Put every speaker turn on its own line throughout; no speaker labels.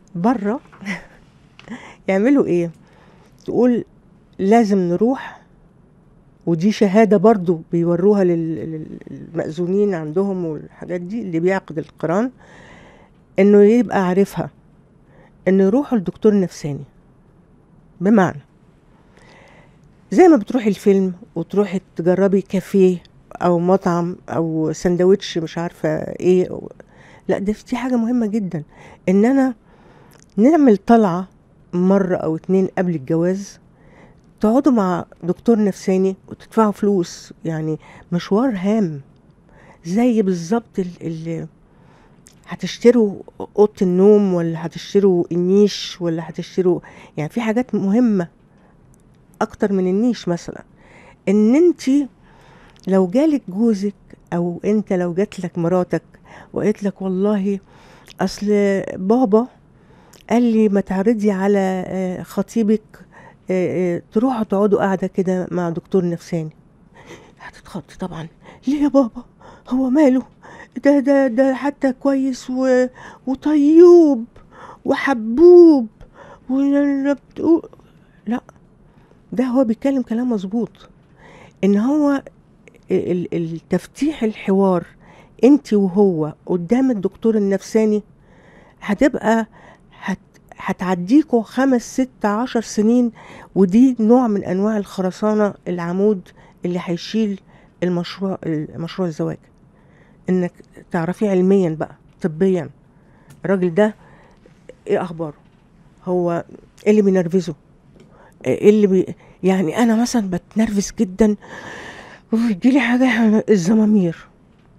بره يعملوا ايه تقول لازم نروح ودي شهادة برضو بيوروها لل- للمأذونين عندهم والحاجات دي اللي بيعقد القران انه يبقى عارفها انه يروحوا لدكتور نفساني بمعنى زي ما بتروحي الفيلم وتروحي تجربي كافيه او مطعم او سندوتش مش عارفه ايه أو لا ده دي حاجه مهمه جدا ان انا نعمل طلعه مره او اتنين قبل الجواز تقعدوا مع دكتور نفساني وتدفعوا فلوس يعني مشوار هام زي بالظبط ال- ال- هتشتروا اوضه النوم ولا هتشتروا النيش ولا هتشتروا يعني في حاجات مهمه اكتر من النيش مثلا ان انت لو جالك جوزك او انت لو جات لك مراتك وقالت لك والله اصل بابا قال لي ما تعرضي على آه، خطيبك آه، آه، تروحوا تقعدوا قاعده كده مع دكتور نفساني هتتخضي طبعا ليه يا بابا هو ماله ده ده ده حتى كويس و... وطيوب وحبوب ولا بتقول لا ده هو بيتكلم كلام مظبوط ان هو ال- التفتيح الحوار انت وهو قدام الدكتور النفساني هتبقى هت هتعديكوا خمس ست عشر سنين ودي نوع من انواع الخرسانة العمود اللي هيشيل المشروع مشروع الزواج انك تعرفيه علميا بقى طبيا الراجل ده ايه اخباره هو ايه اللي بينرفزه ايه اللي بي يعني انا مثلا بتنرفز جدا ويجيلي حاجه الزمامير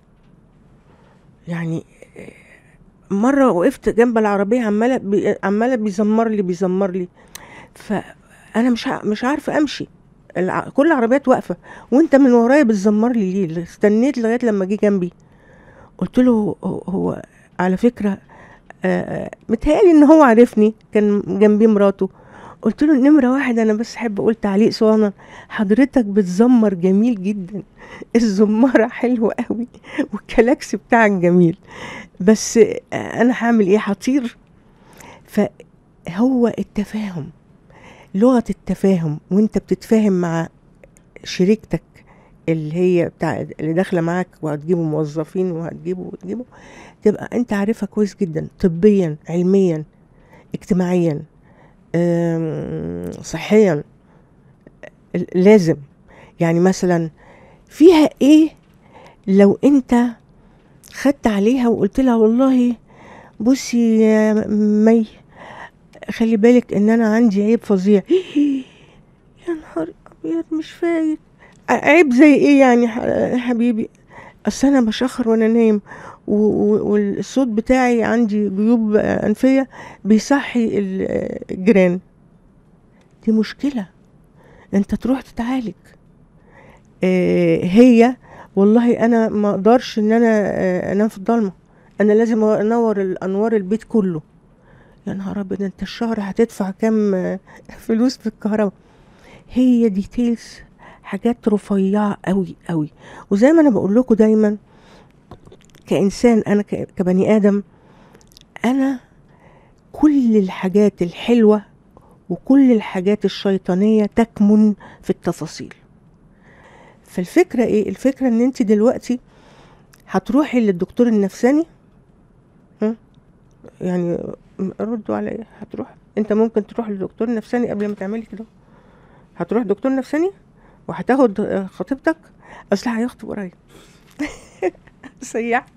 يعني مره وقفت جنب العربيه عماله بي عماله بيزمر لي بيزمر لي فانا مش ع- مش عارفه امشي الع... كل العربيات واقفه وانت من ورايا بتزمر لي ليه استنيت لغايه لما جه جنبي قلت له هو- هو على فكره آه، آه، متهيألي ان هو عارفني كان جنبي مراته قلت له نمرة واحد انا بس احب اقول تعليق صغنن حضرتك بتزمر جميل جدا الزمارة حلوة قوي والكلاكس بتاعك جميل بس آه، انا هعمل ايه هطير فهو التفاهم لغة التفاهم وانت بتتفاهم مع شريكتك اللي هي بتاع اللي داخله معاك وهتجيبوا موظفين وهتجيبوا وتجيبوا تبقى انت عارفها كويس جدا طبيا علميا اجتماعيا آم، صحيا لازم يعني مثلا فيها ايه لو انت خدت عليها وقلت لها والله بصي يا مي خلي بالك ان انا عندي عيب فظيع يا نهار ابيض مش فايت عيب زي ايه يعني ح- يا حبيبي اصل انا بشخر وانا نايم و- و- والصوت بتاعي عندي جيوب انفيه بيصحي ال- الجيران دي مشكله انت تروح تتعالج آه، هي والله انا ما اقدرش ان انا آه، انام في الضلمه انا لازم انور الانوار البيت كله يا نهار ابيض انت الشهر هتدفع كام آه، فلوس في الكهرباء هي ديتيلز حاجات رفيعه قوي قوي وزي ما انا بقول لكم دايما كانسان انا ك- كبني ادم انا كل الحاجات الحلوه وكل الحاجات الشيطانيه تكمن في التفاصيل فالفكره ايه الفكره ان انت دلوقتي هتروحي للدكتور النفساني ها؟ يعني ردوا عليا هتروح انت ممكن تروح للدكتور نفساني قبل ما تعملي كده هتروح دكتور نفساني وهتاخد آه، خطيبتك اصل هيخطب قريب سيح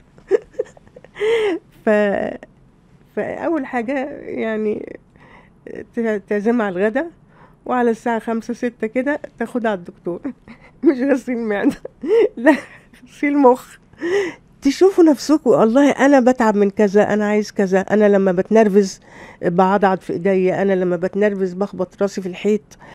ف فاول حاجه يعني ت- تعزمها على الغدا وعلى الساعة خمسة ستة كده تاخدها على الدكتور مش غسيل معدة لا غسيل مخ تشوفوا نفسكم والله انا بتعب من كذا انا عايز كذا انا لما بتنرفز بعضعض في ايديا انا لما بتنرفز بخبط راسي في الحيط